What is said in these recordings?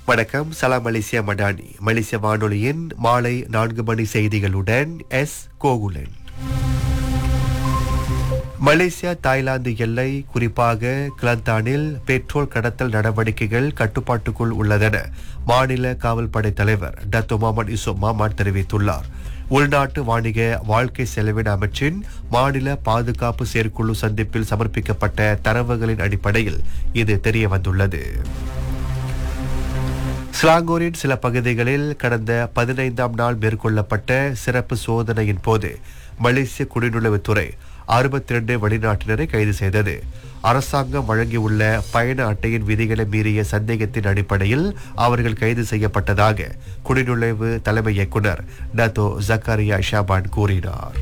வணக்கம் சலாம் மலேசியா மடானி மலேசிய வானொலியின் மாலை நான்கு மணி செய்திகளுடன் எஸ் கோகுலன் மலேசியா தாய்லாந்து எல்லை குறிப்பாக கிளந்தானில் பெட்ரோல் கடத்தல் நடவடிக்கைகள் கட்டுப்பாட்டுக்குள் உள்ளதென மாநில காவல்படை தலைவர் டத்தோ முகமது இசோ மாமான் தெரிவித்துள்ளார் உள்நாட்டு வாணிக வாழ்க்கை செலவின அமைச்சின் மாநில பாதுகாப்பு செயற்குழு சந்திப்பில் சமர்ப்பிக்கப்பட்ட தரவுகளின் அடிப்படையில் இது தெரிய வந்துள்ளது ஸ்லாங்கூரின் சில பகுதிகளில் கடந்த பதினைந்தாம் நாள் மேற்கொள்ளப்பட்ட சிறப்பு சோதனையின் போது மலேசிய குடிநுழைவுத்துறை அறுபத்தி ரெண்டு வெளிநாட்டினரை கைது செய்தது அரசாங்கம் வழங்கியுள்ள பயண அட்டையின் விதிகளை மீறிய சந்தேகத்தின் அடிப்படையில் அவர்கள் கைது செய்யப்பட்டதாக குடிநுழைவு தலைமை இயக்குனர் டத்தோ ஜக்காரியா ஷாபான் கூறினார்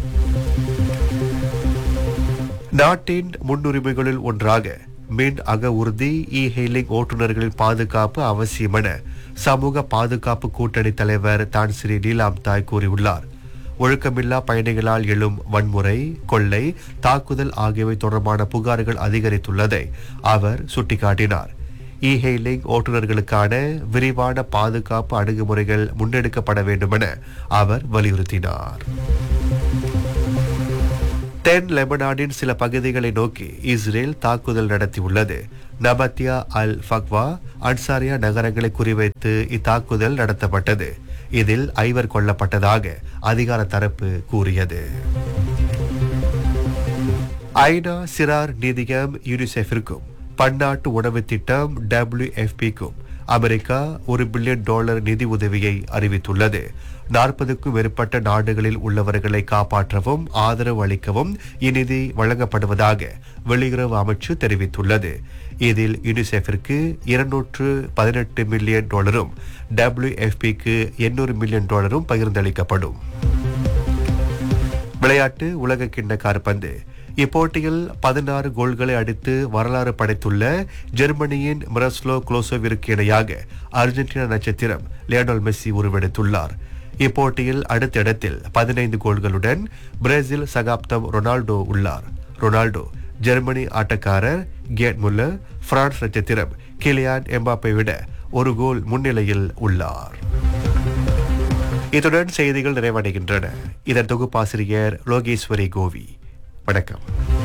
நாட்டின் முன்னுரிமைகளில் ஒன்றாக மின் அக உறுதி இ ஹெயிலிங் ஓட்டுநர்களின் பாதுகாப்பு அவசியம் என சமூக பாதுகாப்பு கூட்டணி தலைவர் தான் ஸ்ரீ நீலாம் தாய் கூறியுள்ளார் ஒழுக்கமில்லா பயணிகளால் எழும் வன்முறை கொள்ளை தாக்குதல் ஆகியவை தொடர்பான புகார்கள் அதிகரித்துள்ளதை அவர் சுட்டிக்காட்டினார் இ ஹெயிலிங் ஓட்டுநர்களுக்கான விரிவான பாதுகாப்பு அணுகுமுறைகள் முன்னெடுக்கப்பட வேண்டுமென அவர் வலியுறுத்தினார் தென் லெபனானின் சில பகுதிகளை நோக்கி இஸ்ரேல் தாக்குதல் நடத்தியுள்ளது நபத்தியா அல் ஃபக்வா அன்சாரியா நகரங்களை குறிவைத்து இத்தாக்குதல் நடத்தப்பட்டது இதில் ஐவர் கொல்லப்பட்டதாக அதிகார தரப்பு கூறியது ஐநா சிறார் நிதியம் யூனிசெஃபிற்கும் பன்னாட்டு உணவு திட்டம் டபிள்யூஎஃபிக்கும் அமெரிக்கா ஒரு பில்லியன் டாலர் நிதி உதவியை அறிவித்துள்ளது நாற்பதுக்கும் மேற்பட்ட நாடுகளில் உள்ளவர்களை காப்பாற்றவும் ஆதரவு அளிக்கவும் இந்நிதி வழங்கப்படுவதாக வெளியுறவு அமைச்சு தெரிவித்துள்ளது இதில் யுனிசெஃபிற்கு இருநூற்று பதினெட்டு மில்லியன் டாலரும் டபிள்யூஎஃபிக்கு எண்ணூறு மில்லியன் டாலரும் பகிர்ந்தளிக்கப்படும் விளையாட்டு உலக கிண்ண காற்பந்து இப்போட்டியில் பதினாறு கோல்களை அடித்து வரலாறு படைத்துள்ள ஜெர்மனியின் மிரஸ்லோ குளோசோவிற்கு இணையாக அர்ஜென்டினா நட்சத்திரம் லியோனல் மெஸ்ஸி உருவெடுத்துள்ளார் இப்போட்டியில் அடுத்த இடத்தில் பதினைந்து கோல்களுடன் பிரேசில் சகாப்தம் ரொனால்டோ உள்ளார் ரொனால்டோ ஜெர்மனி ஆட்டக்காரர் கேட் முல்லர் பிரான்ஸ் நட்சத்திரம் கிலியான் எம்பாப்பை விட ஒரு கோல் முன்னிலையில் உள்ளார் இத்துடன் செய்திகள் நிறைவடைகின்றன இதன் தொகுப்பாசிரியர் லோகேஸ்வரி கோவி வணக்கம்